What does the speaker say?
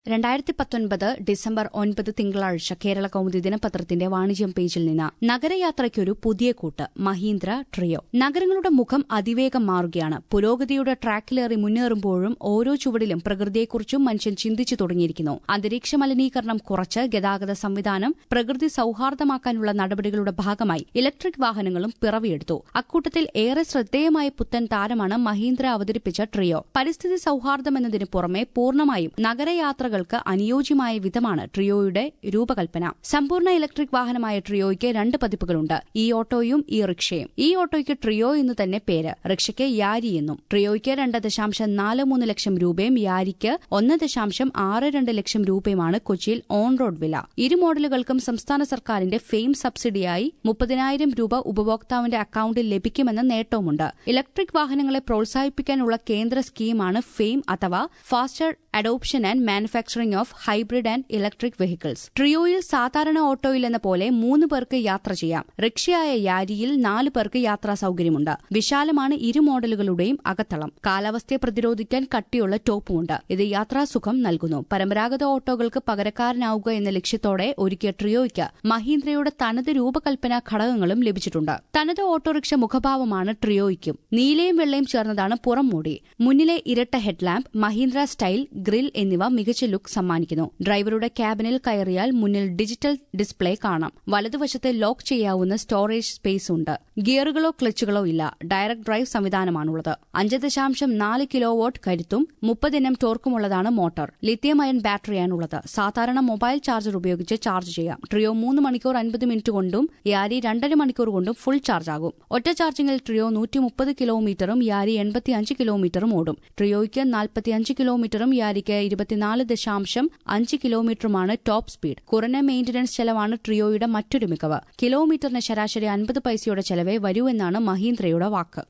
രണ്ടായിരത്തി പത്തൊൻപത് ഡിസംബർ ഒൻപത് തിങ്കളാഴ്ച കേരള കൗമുദി ദിനപത്രത്തിന്റെ വാണിജ്യം പേജിൽ നിന്ന് നഗരയാത്രയ്ക്കൊരു പുതിയ കൂട്ട് മഹീന്ദ്ര ട്രിയോ നഗരങ്ങളുടെ മുഖം അതിവേഗം മാറുകയാണ് പുരോഗതിയുടെ ട്രാക്കിലേറി മുന്നേറുമ്പോഴും ഓരോ ചുവടിലും പ്രകൃതിയെക്കുറിച്ചും മനുഷ്യൻ ചിന്തിച്ചു തുടങ്ങിയിരിക്കുന്നു അന്തരീക്ഷ മലിനീകരണം കുറച്ച് ഗതാഗത സംവിധാനം പ്രകൃതി സൌഹാർദ്ദമാക്കാനുള്ള നടപടികളുടെ ഭാഗമായി ഇലക്ട്രിക് വാഹനങ്ങളും പിറവിയെടുത്തു അക്കൂട്ടത്തിൽ ഏറെ ശ്രദ്ധേയമായ പുത്തൻ താരമാണ് മഹീന്ദ്ര അവതരിപ്പിച്ച ട്രിയോ പരിസ്ഥിതി സൌഹാർദ്ദമെന്നതിനു പുറമെ പൂർണ്ണമായും നഗരയാത്രകൾക്ക് അനുയോജ്യമായ വിധമാണ് ട്രിയോയുടെ രൂപകൽപ്പന സമ്പൂർണ്ണ ഇലക്ട്രിക് വാഹനമായ ട്രിയോയ്ക്ക് രണ്ട് പതിപ്പുകളുണ്ട് ഈ ഓട്ടോയും ഈ റിക്ഷയും ഈ ഓട്ടോയ്ക്ക് ട്രിയോ എന്ന് തന്നെ പേര് റിക്ഷയ്ക്ക് യാരി എന്നും ട്രിയോയ്ക്ക് രണ്ട് ദശാംശം നാല് മൂന്ന് ലക്ഷം രൂപയും യാരിക്ക് ഒന്ന് ദശാംശം ആറ് രണ്ട് ലക്ഷം രൂപയുമാണ് കൊച്ചിയിൽ ഓൺ റോഡ് വില ഇരു മോഡലുകൾക്കും സംസ്ഥാന സർക്കാരിന്റെ ഫെയിം സബ്സിഡിയായി മുപ്പതിനായിരം രൂപ ഉപഭോക്താവിന്റെ അക്കൌണ്ടിൽ ലഭിക്കുമെന്ന നേട്ടവുമുണ്ട് ഇലക്ട്രിക് വാഹനങ്ങളെ പ്രോത്സാഹിപ്പിക്കാനുള്ള കേന്ദ്ര സ്കീമാണ് ഫെയിം അഥവാ faster adoption and manufacturing of hybrid and electric vehicles ട്രിയോയിൽ സാധാരണ ഓട്ടോയിൽ എന്ന പോലെ മൂന്ന് പേർക്ക് യാത്ര ചെയ്യാം റിക്ഷയായ യാരിയിൽ നാല് പേർക്ക് യാത്രാ സൌകര്യമുണ്ട് വിശാലമാണ് ഇരു മോഡലുകളുടെയും അകത്തളം കാലാവസ്ഥയെ പ്രതിരോധിക്കാൻ കട്ടിയുള്ള ടോപ്പുമുണ്ട് ഇത് യാത്രാസുഖം നൽകുന്നു പരമ്പരാഗത ഓട്ടോകൾക്ക് പകരക്കാരനാവുക എന്ന ലക്ഷ്യത്തോടെ ഒരുക്കിയ ട്രിയോയ്ക്ക് മഹീന്ദ്രയുടെ തനത് രൂപകൽപ്പന ഘടകങ്ങളും ലഭിച്ചിട്ടുണ്ട് തനത് ഓട്ടോറിക്ഷ മുഖഭാവമാണ് ട്രിയോയ്ക്കും നീലയും വെള്ളയും ചേർന്നതാണ് പുറം മൂടി മുന്നിലെ ഇരട്ട ഹെഡ്ലാമ്പ് മഹീന്ദ്ര സ്റ്റൈൽ ഗ്രിൽ എന്നിവ മികച്ച ലുക്ക് സമ്മാനിക്കുന്നു ഡ്രൈവറുടെ ക്യാബിനിൽ കയറിയാൽ മുന്നിൽ ഡിജിറ്റൽ ഡിസ്പ്ലേ കാണാം വലതുവശത്ത് ലോക്ക് ചെയ്യാവുന്ന സ്റ്റോറേജ് സ്പേസ് ഉണ്ട് ഗിയറുകളോ ക്ലച്ചുകളോ ഇല്ല ഡയറക്ട് ഡ്രൈവ് സംവിധാനമാണുള്ളത് അഞ്ച് ദശാംശം നാല് കിലോ വോട്ട് കരുത്തും മുപ്പതിനം ടോർക്കുമുള്ളതാണ് മോട്ടോർ ലിത്യം അയൺ ബാറ്ററിയാണുള്ളത് സാധാരണ മൊബൈൽ ചാർജർ ഉപയോഗിച്ച് ചാർജ് ചെയ്യാം ട്രിയോ മൂന്ന് മണിക്കൂർ അൻപത് മിനിറ്റ് കൊണ്ടും യാരി രണ്ടര മണിക്കൂർ കൊണ്ടും ഫുൾ ചാർജ് ആകും ഒറ്റ ചാർജിംഗിൽ ട്രിയോ നൂറ്റി മുപ്പത് കിലോമീറ്ററും യാരി എൺപത്തിയഞ്ച് കിലോമീറ്ററും ഓടും ട്രിയോയ്ക്ക് നാൽപ്പത്തിയഞ്ച് കിലോമീറ്ററും യാരിക്ക് ഇരുപത്തിനാല് ദശാംശം അഞ്ച് കിലോമീറ്ററുമാണ് ടോപ്പ് സ്പീഡ് കുറഞ്ഞ മെയിന്റനൻസ് ചെലവാണ് ട്രിയോയുടെ മറ്റൊരു മികവ് കിലോമീറ്ററിന് ശരാശരി അൻപത് പൈസയുടെ ചെലവേ വരൂ എന്നാണ് മഹീന്ദ്രയുടെ വാക്ക്